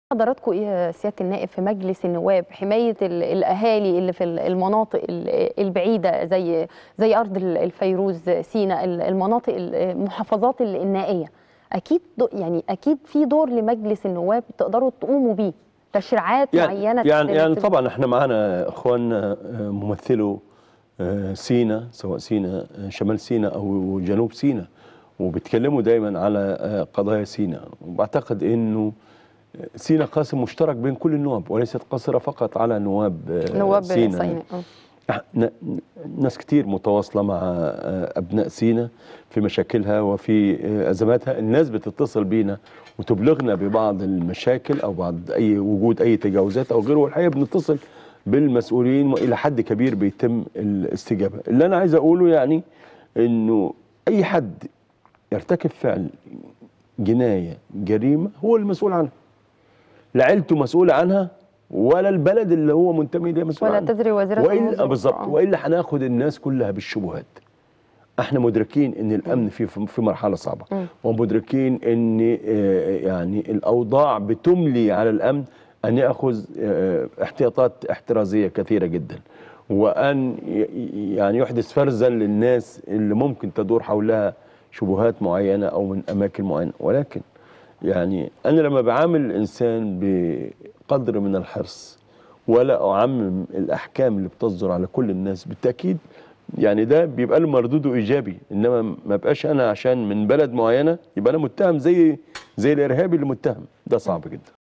حضراتكم ايه يا سياده النائب في مجلس النواب حمايه ال- الاهالي اللي في ال- المناطق ال- البعيده زي زي ارض ال- الفيروز سيناء ال- المناطق ال- المحافظات ال- النائيه اكيد دو- يعني اكيد في دور لمجلس النواب تقدروا تقوموا بيه تشريعات يعني معينه يعني يعني تناسب- طبعا احنا معانا اخواننا آه، ممثلوا آه، سينا سواء سينا آه، شمال سينا او جنوب سينا وبيتكلموا دايما على آه، قضايا سينا وبعتقد انه سينا قاسم مشترك بين كل النواب وليست قاصره فقط على نواب آه، نواب سينا سيناء آه. ن- ناس كتير متواصلة مع آه، أبناء سينا في مشاكلها وفي آه، أزماتها الناس بتتصل بينا وتبلغنا ببعض المشاكل أو بعض أي وجود أي تجاوزات أو غيره والحقيقة بنتصل بالمسؤولين وإلى حد كبير بيتم الاستجابة اللي أنا عايز أقوله يعني إنه أي حد يرتكب فعل جناية جريمة هو المسؤول عنها لا عيلته مسؤولة عنها ولا البلد اللي هو منتمي ليه مسؤول ولا عنها تدري وزيره والا وزير بالظبط القرآن. والا هناخد الناس كلها بالشبهات احنا مدركين ان الامن في في مرحله صعبه مم. ومدركين ان آه، يعني الاوضاع بتملي على الامن ان ياخذ آه، احتياطات احترازيه كثيره جدا وان ي- يعني يحدث فرزا للناس اللي ممكن تدور حولها شبهات معينه او من اماكن معينه ولكن يعني انا لما بعامل الانسان بقدر من الحرص ولا اعمم الاحكام اللي بتصدر على كل الناس بالتاكيد يعني ده بيبقى له مردوده ايجابي انما ما بقاش انا عشان من بلد معينه يبقى انا متهم زي زي الارهابي اللي متهم ده صعب جدا